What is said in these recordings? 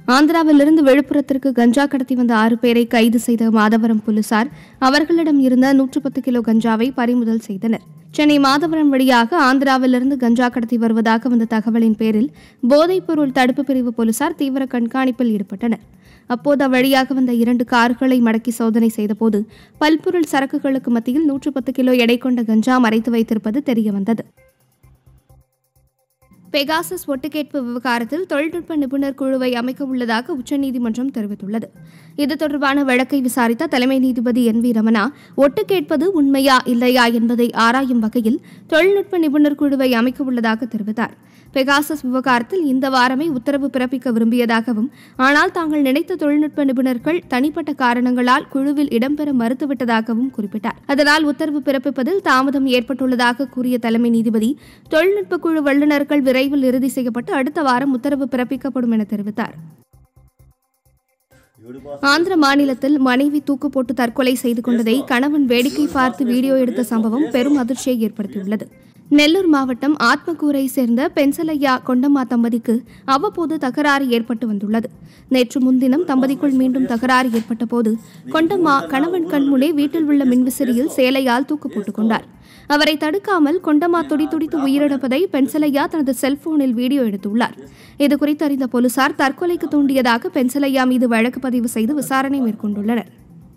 ஆந்திராவிலிருந்து விழுப்புரத்திற்கு கஞ்சா கடத்தி வந்த ஆறு பேரை கைது செய்த மாதவரம் போலீசார் அவர்களிடம் இருந்த நூற்று பத்து கிலோ கஞ்சாவை பறிமுதல் செய்தனர் சென்னை மாதவரம் வழியாக ஆந்திராவிலிருந்து கஞ்சா கடத்தி வருவதாக வந்த தகவலின் பேரில் போதைப்பொருள் தடுப்பு பிரிவு போலீசார் தீவிர கண்காணிப்பில் ஈடுபட்டனர் அப்போது அவ்வழியாக வந்த இரண்டு கார்களை மடக்கி சோதனை செய்தபோது பல்பொருள் சரக்குகளுக்கு மத்தியில் நூற்று பத்து கிலோ எடை கொண்ட கஞ்சா மறைத்து வைத்திருப்பது தெரியவந்தது பெகாசஸ் ஒட்டுக்கேட்பு விவகாரத்தில் தொழில்நுட்ப நிபுணர் குழுவை அமைக்க உள்ளதாக உச்சநீதிமன்றம் தெரிவித்துள்ளது இது தொடர்பான வழக்கை விசாரித்த தலைமை நீதிபதி என் வி ரமணா ஒட்டு கேட்பது உண்மையா இல்லையா என்பதை ஆராயும் வகையில் தொழில்நுட்ப நிபுணர் குழுவை அமைக்க உள்ளதாக தெரிவித்தார் பெகாசஸ் விவகாரத்தில் இந்த வாரமே உத்தரவு பிறப்பிக்க விரும்பியதாகவும் ஆனால் தாங்கள் நினைத்த தொழில்நுட்ப நிபுணர்கள் தனிப்பட்ட காரணங்களால் குழுவில் இடம்பெற மறுத்துவிட்டதாகவும் குறிப்பிட்டார் அதனால் உத்தரவு பிறப்பிப்பதில் தாமதம் ஏற்பட்டுள்ளதாக கூறிய தலைமை நீதிபதி தொழில்நுட்ப குழு வல்லுநர்கள் விரைவில் இறுதி செய்யப்பட்டு அடுத்த வாரம் உத்தரவு பிறப்பிக்கப்படும் என தெரிவித்தார் ஆந்திர மாநிலத்தில் மனைவி தூக்கு போட்டு தற்கொலை செய்து கொண்டதை கணவன் வேடிக்கை பார்த்து வீடியோ எடுத்த சம்பவம் பெரும் அதிர்ச்சியை ஏற்படுத்தியுள்ளது நெல்லூர் மாவட்டம் ஆத்மகூரை சேர்ந்த பென்சலையா கொண்டம்மா தம்பதிக்கு அவ்வப்போது தகராறு ஏற்பட்டு வந்துள்ளது நேற்று முன்தினம் தம்பதிக்குள் மீண்டும் தகராறு ஏற்பட்ட போது கொண்டம்மா கணவன் கண்முனே வீட்டில் உள்ள மின்விசிறியில் சேலையால் தூக்கு போட்டுக் கொண்டார் அவரை தடுக்காமல் கொண்டம்மா துடி துடித்து உயிரிழப்பதை பென்சலையா தனது செல்போனில் வீடியோ எடுத்துள்ளார் இதுகுறித்து அறிந்த போலீசார் தற்கொலைக்கு தூண்டியதாக பென்சலையா மீது வழக்கு பதிவு செய்து விசாரணை மேற்கொண்டுள்ளனர்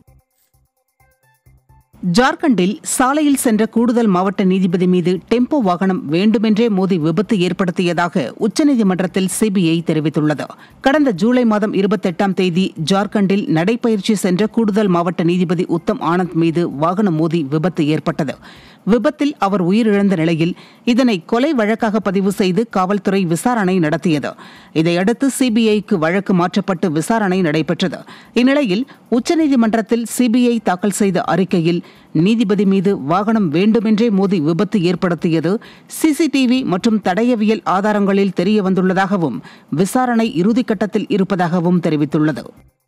ஜார்க்கண்டில் சாலையில் சென்ற கூடுதல் மாவட்ட நீதிபதி மீது டெம்போ வாகனம் வேண்டுமென்றே மோதி விபத்து ஏற்படுத்தியதாக உச்சநீதிமன்றத்தில் சிபிஐ தெரிவித்துள்ளது கடந்த ஜூலை மாதம் இருபத்தெட்டாம் தேதி ஜார்க்கண்டில் நடைபயிற்சி சென்ற கூடுதல் மாவட்ட நீதிபதி உத்தம் ஆனந்த் மீது வாகனம் மோதி விபத்து ஏற்பட்டது விபத்தில் அவர் உயிரிழந்த நிலையில் இதனை கொலை வழக்காக பதிவு செய்து காவல்துறை விசாரணை நடத்தியது இதையடுத்து சிபிஐக்கு வழக்கு மாற்றப்பட்டு விசாரணை நடைபெற்றது இந்நிலையில் உச்சநீதிமன்றத்தில் சிபிஐ தாக்கல் செய்த அறிக்கையில் நீதிபதி மீது வாகனம் வேண்டுமென்றே மோதி விபத்து ஏற்படுத்தியது சிசிடிவி மற்றும் தடயவியல் ஆதாரங்களில் தெரியவந்துள்ளதாகவும் விசாரணை இறுதிக்கட்டத்தில் இருப்பதாகவும் தெரிவித்துள்ளது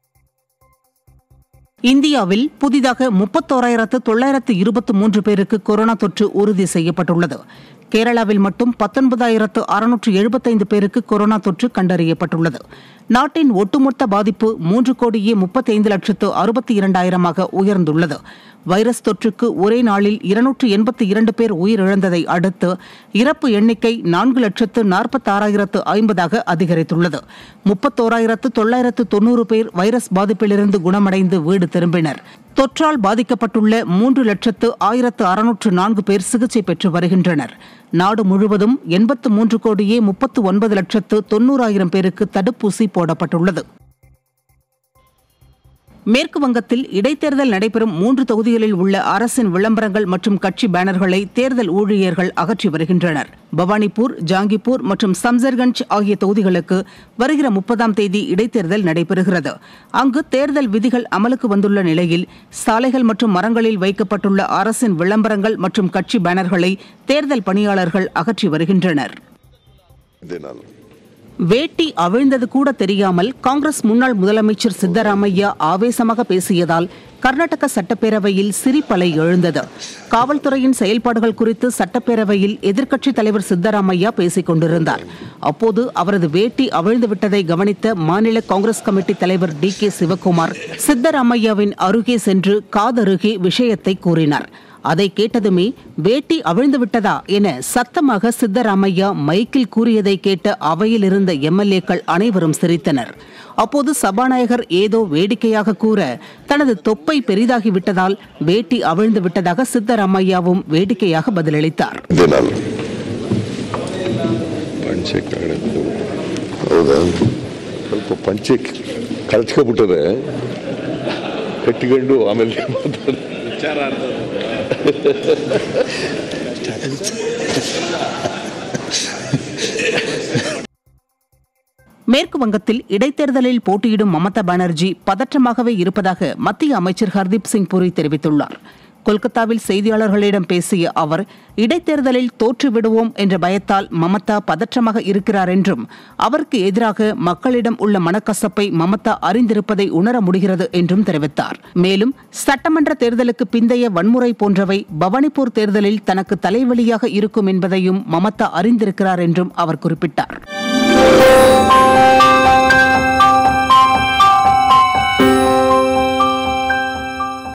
இந்தியாவில் புதிதாக முப்பத்தோராயிரத்து தொள்ளாயிரத்து இருபத்தி மூன்று பேருக்கு கொரோனா தொற்று உறுதி செய்யப்பட்டுள்ளது கேரளாவில் மட்டும் பத்தொன்பதாயிரத்து அறுநூற்று எழுபத்தைந்து பேருக்கு கொரோனா தொற்று கண்டறியப்பட்டுள்ளது நாட்டின் ஒட்டுமொத்த பாதிப்பு மூன்று கோடியே முப்பத்தைந்து லட்சத்து அறுபத்தி இரண்டாயிரமாக உயர்ந்துள்ளது வைரஸ் தொற்றுக்கு ஒரே நாளில் இருநூற்று எண்பத்தி இரண்டு பேர் உயிரிழந்ததை அடுத்து இறப்பு எண்ணிக்கை நான்கு லட்சத்து நாற்பத்தாறாயிரத்து ஐம்பதாக அதிகரித்துள்ளது முப்பத்தோராயிரத்து தொள்ளாயிரத்து தொன்னூறு பேர் வைரஸ் பாதிப்பிலிருந்து குணமடைந்து வீடு திரும்பினர் தொற்றால் பாதிக்கப்பட்டுள்ள மூன்று லட்சத்து ஆயிரத்து அறுநூற்று நான்கு பேர் சிகிச்சை பெற்று வருகின்றனர் நாடு முழுவதும் எண்பத்து மூன்று கோடியே முப்பத்து ஒன்பது லட்சத்து தொன்னூறாயிரம் பேருக்கு தடுப்பூசி போடப்பட்டுள்ளது மேற்கு வங்கத்தில் இடைத்தேர்தல் நடைபெறும் மூன்று தொகுதிகளில் உள்ள அரசின் விளம்பரங்கள் மற்றும் கட்சி பேனர்களை தேர்தல் ஊழியர்கள் அகற்றி வருகின்றனர் பவானிபூர் ஜாங்கிப்பூர் மற்றும் சம்சர்கஞ்ச் ஆகிய தொகுதிகளுக்கு வருகிற முப்பதாம் தேதி இடைத்தேர்தல் நடைபெறுகிறது அங்கு தேர்தல் விதிகள் அமலுக்கு வந்துள்ள நிலையில் சாலைகள் மற்றும் மரங்களில் வைக்கப்பட்டுள்ள அரசின் விளம்பரங்கள் மற்றும் கட்சி பேனர்களை தேர்தல் பணியாளர்கள் அகற்றி வருகின்றனர் இதனால் வேட்டி அவிழ்ந்தது கூட தெரியாமல் காங்கிரஸ் முன்னாள் முதலமைச்சர் சித்தராமையா ஆவேசமாக பேசியதால் கர்நாடக சட்டப்பேரவையில் சிரிப்பலை எழுந்தது காவல்துறையின் செயல்பாடுகள் குறித்து சட்டப்பேரவையில் எதிர்க்கட்சித் தலைவர் சித்தராமையா பேசிக் கொண்டிருந்தார் அப்போது அவரது வேட்டி அவிழ்ந்து விட்டதை கவனித்த மாநில காங்கிரஸ் கமிட்டி தலைவர் டி கே சிவக்குமார் சித்தராமையாவின் அருகே சென்று காதருகே விஷயத்தை கூறினார் அதை கேட்டதுமே வேட்டி அவிழ்ந்து விட்டதா என சத்தமாக சித்தராமையா மைக்கில் கூறியதை கேட்ட அவையில் இருந்த எம்எல்ஏக்கள் அனைவரும் சிரித்தனர் அப்போது சபாநாயகர் ஏதோ வேடிக்கையாக கூற தனது தொப்பை பெரிதாகி விட்டதால் வேட்டி அவிழ்ந்து விட்டதாக சித்தராமையாவும் வேடிக்கையாக பதிலளித்தார் ಇದೆನಲ್ಲ ಪಂಚೆ ಕಳೆದು ಹೌದಾ ಸ್ವಲ್ಪ ಪಂಚೆ ಕಳ್ಚ್ಕೊಬಿಟ್ಟರೆ ಕಟ್ಟಿಕೊಂಡು ಆಮೇಲೆ ಮಾತಾಡ மேற்கு வங்கத்தில் இடைத்தேர்தலில் போட்டியிடும் மமதா பானர்ஜி பதற்றமாகவே இருப்பதாக மத்திய அமைச்சர் ஹர்தீப் சிங் புரி தெரிவித்துள்ளார் கொல்கத்தாவில் செய்தியாளர்களிடம் பேசிய அவர் இடைத்தேர்தலில் தோற்றுவிடுவோம் என்ற பயத்தால் மமதா பதற்றமாக இருக்கிறார் என்றும் அவருக்கு எதிராக மக்களிடம் உள்ள மனக்கசப்பை மமதா அறிந்திருப்பதை உணர முடிகிறது என்றும் தெரிவித்தார் மேலும் சட்டமன்ற தேர்தலுக்கு பிந்தைய வன்முறை போன்றவை பவானிப்பூர் தேர்தலில் தனக்கு தலைவலியாக இருக்கும் என்பதையும் மமதா அறிந்திருக்கிறார் என்றும் அவர் குறிப்பிட்டார்